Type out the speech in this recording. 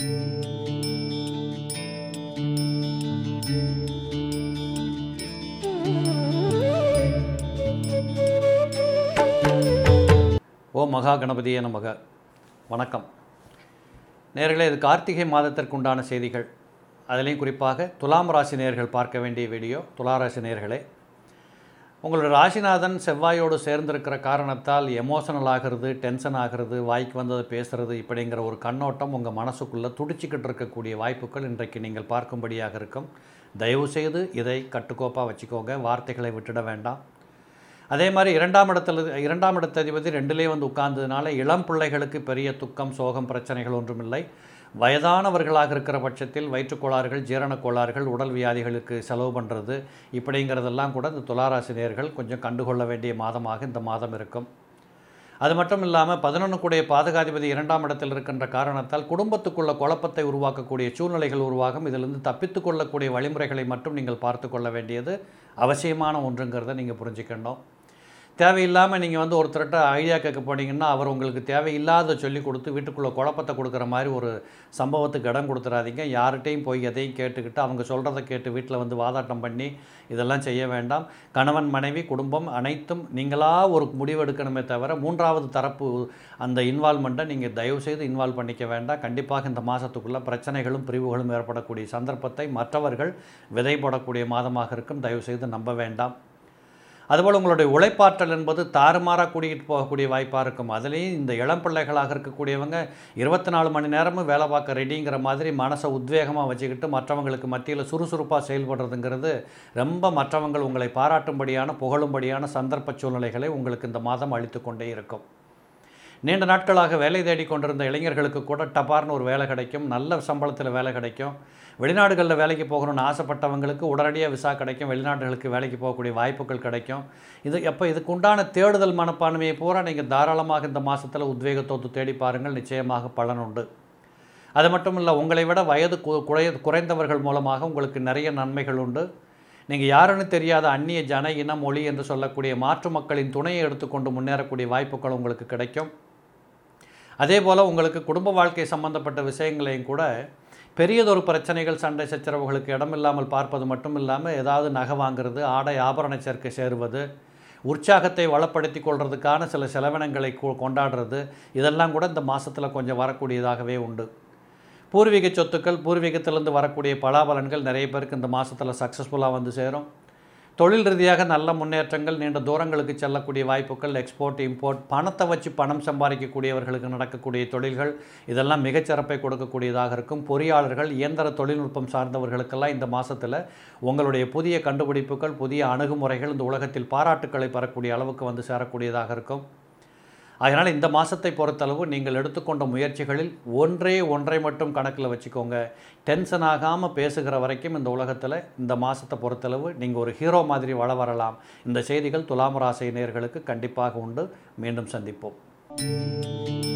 ஓ மகா கணபதியே நமக வணக்கம் நேர்களே இது கார்த்திகை மாதத்திற்குண்டான செய்திகள் அதிலையும் குறிப்பாக துலாம் ராசி நேர்கள் பார்க்க வேண்டிய வீடியோ துலா ராசி நேர்களே உங்களோட ராசிநாதன் செவ்வாயோடு சேர்ந்திருக்கிற காரணத்தால் எமோஷனல் ஆகிறது டென்ஷன் ஆகிறது வாய்க்கு வந்ததை பேசுகிறது இப்படிங்கிற ஒரு கண்ணோட்டம் உங்கள் மனசுக்குள்ளே துடிச்சிக்கிட்டு இருக்கக்கூடிய வாய்ப்புகள் இன்றைக்கு நீங்கள் பார்க்கும்படியாக இருக்கும் தயவு செய்து இதை கட்டுக்கோப்பாக வச்சுக்கோங்க வார்த்தைகளை விட்டுட வேண்டாம் அதே மாதிரி இரண்டாம் இடத்துல இரண்டாம் இடத்த அதிபதி ரெண்டுலேயே வந்து உட்கார்ந்ததுனால இளம் பிள்ளைகளுக்கு பெரிய துக்கம் சோகம் பிரச்சனைகள் ஒன்றுமில்லை வயதானவர்களாக இருக்கிற பட்சத்தில் வயிற்றுக்கோளாறுகள் ஜீரணக் கோளாறுகள் உடல் வியாதிகளுக்கு செலவு பண்ணுறது இப்படிங்கிறதெல்லாம் கூட இந்த துளாராசினியர்கள் கொஞ்சம் கண்டுகொள்ள வேண்டிய மாதமாக இந்த மாதம் இருக்கும் அது மட்டும் இல்லாமல் பதினொன்று கூடிய பாதுகாதிபதி இரண்டாம் இடத்தில் இருக்கின்ற காரணத்தால் குடும்பத்துக்குள்ள குழப்பத்தை உருவாக்கக்கூடிய சூழ்நிலைகள் உருவாகும் இதிலிருந்து தப்பித்து கொள்ளக்கூடிய வழிமுறைகளை மட்டும் நீங்கள் பார்த்து கொள்ள வேண்டியது அவசியமான ஒன்றுங்கிறத நீங்கள் புரிஞ்சுக்கணும் தேவையில்லாமல் நீங்கள் வந்து ஒருத்தர்கிட்ட ஐடியா கேட்க போனீங்கன்னா அவர் உங்களுக்கு தேவையில்லாத சொல்லி கொடுத்து வீட்டுக்குள்ளே குழப்பத்தை கொடுக்குற மாதிரி ஒரு சம்பவத்துக்கு இடம் கொடுத்துறாதீங்க யார்கிட்டையும் போய் எதையும் கேட்டுக்கிட்டு அவங்க சொல்கிறத கேட்டு வீட்டில் வந்து வாதாட்டம் பண்ணி இதெல்லாம் செய்ய வேண்டாம் கணவன் மனைவி குடும்பம் அனைத்தும் நீங்களாக ஒரு முடிவு எடுக்கணுமே தவிர மூன்றாவது தரப்பு அந்த இன்வால்மெண்ட்டை நீங்கள் தயவுசெய்து இன்வால்வ் பண்ணிக்க வேண்டாம் கண்டிப்பாக இந்த மாதத்துக்குள்ளே பிரச்சனைகளும் பிரிவுகளும் ஏற்படக்கூடிய சந்தர்ப்பத்தை மற்றவர்கள் விதை போடக்கூடிய மாதமாக இருக்கும் தயவுசெய்து நம்ப வேண்டாம் அதுபோல் உங்களுடைய உழைப்பாற்றல் என்பது தாறுமாறாக கூட்டிகிட்டு போகக்கூடிய வாய்ப்பாக இருக்கும் அதுலேயும் இந்த இளம் பிள்ளைகளாக இருக்கக்கூடியவங்க இருபத்தி நாலு மணி நேரமும் வேலை பார்க்க ரெடிங்கிற மாதிரி மனசை உத்வேகமாக வச்சுக்கிட்டு மற்றவங்களுக்கு மத்தியில் சுறுசுறுப்பாக செயல்படுறதுங்கிறது ரொம்ப மற்றவங்கள் உங்களை பாராட்டும்படியான புகழும்படியான சந்தர்ப்ப சூழ்நிலைகளை உங்களுக்கு இந்த மாதம் அளித்து கொண்டே இருக்கும் நீண்ட நாட்களாக வேலை தேடி கொண்டிருந்த இளைஞர்களுக்கு கூட டபார்னு ஒரு வேலை கிடைக்கும் நல்ல சம்பளத்தில் வேலை கிடைக்கும் வெளிநாடுகளில் வேலைக்கு போகணும்னு ஆசைப்பட்டவங்களுக்கு உடனடியாக விசா கிடைக்கும் வெளிநாடுகளுக்கு வேலைக்கு போகக்கூடிய வாய்ப்புகள் கிடைக்கும் இது எப்போ இதுக்கு உண்டான தேடுதல் மனப்பான்மையை பூரா நீங்கள் தாராளமாக இந்த மாதத்தில் உத்வேகத்தோத்து தேடி பாருங்கள் நிச்சயமாக பலன் உண்டு அது மட்டும் இல்லை உங்களை விட வயது கு குறை குறைந்தவர்கள் மூலமாக உங்களுக்கு நிறைய நன்மைகள் உண்டு நீங்கள் யாருன்னு தெரியாத அந்நிய ஜன இன மொழி என்று சொல்லக்கூடிய மாற்று மக்களின் துணையை எடுத்துக்கொண்டு முன்னேறக்கூடிய வாய்ப்புகள் உங்களுக்கு கிடைக்கும் அதே போல் உங்களுக்கு குடும்ப வாழ்க்கை சம்பந்தப்பட்ட விஷயங்களையும் கூட பெரியதொரு பிரச்சனைகள் சண்டை சச்சரவுகளுக்கு இடமில்லாமல் பார்ப்பது மட்டும் இல்லாமல் ஏதாவது நகை வாங்குறது ஆடை ஆபரண சேர்க்கை சேருவது உற்சாகத்தை வளப்படுத்தி கொள்றதுக்கான சில செலவினங்களை கொ- கொண்டாடுறது இதெல்லாம் கூட இந்த மாதத்தில் கொஞ்சம் வரக்கூடியதாகவே உண்டு பூர்வீக சொத்துக்கள் பூர்வீகத்திலிருந்து வரக்கூடிய பலாபலன்கள் நிறைய பேருக்கு இந்த மாதத்தில் சக்ஸஸ்ஃபுல்லாக வந்து சேரும் தொழில் ரீதியாக நல்ல முன்னேற்றங்கள் நீண்ட தூரங்களுக்கு செல்லக்கூடிய வாய்ப்புகள் எக்ஸ்போர்ட் இம்போர்ட் பணத்தை வச்சு பணம் சம்பாதிக்கக்கூடியவர்களுக்கு நடக்கக்கூடிய தொழில்கள் இதெல்லாம் மிகச்சிறப்பை கொடுக்கக்கூடியதாக இருக்கும் பொறியாளர்கள் இயந்திர தொழில்நுட்பம் சார்ந்தவர்களுக்கெல்லாம் இந்த மாதத்தில் உங்களுடைய புதிய கண்டுபிடிப்புகள் புதிய அணுகுமுறைகள் இந்த உலகத்தில் பாராட்டுக்களை பெறக்கூடிய அளவுக்கு வந்து சேரக்கூடியதாக இருக்கும் அதனால் இந்த மாதத்தை பொறுத்தளவு நீங்கள் எடுத்துக்கொண்ட முயற்சிகளில் ஒன்றே ஒன்றை மட்டும் கணக்கில் வச்சுக்கோங்க டென்ஷன் ஆகாமல் பேசுகிற வரைக்கும் இந்த உலகத்தில் இந்த மாதத்தை பொறுத்தளவு நீங்கள் ஒரு ஹீரோ மாதிரி வள வரலாம் இந்த செய்திகள் துலாம் ராசி நேயர்களுக்கு கண்டிப்பாக உண்டு மீண்டும் சந்திப்போம்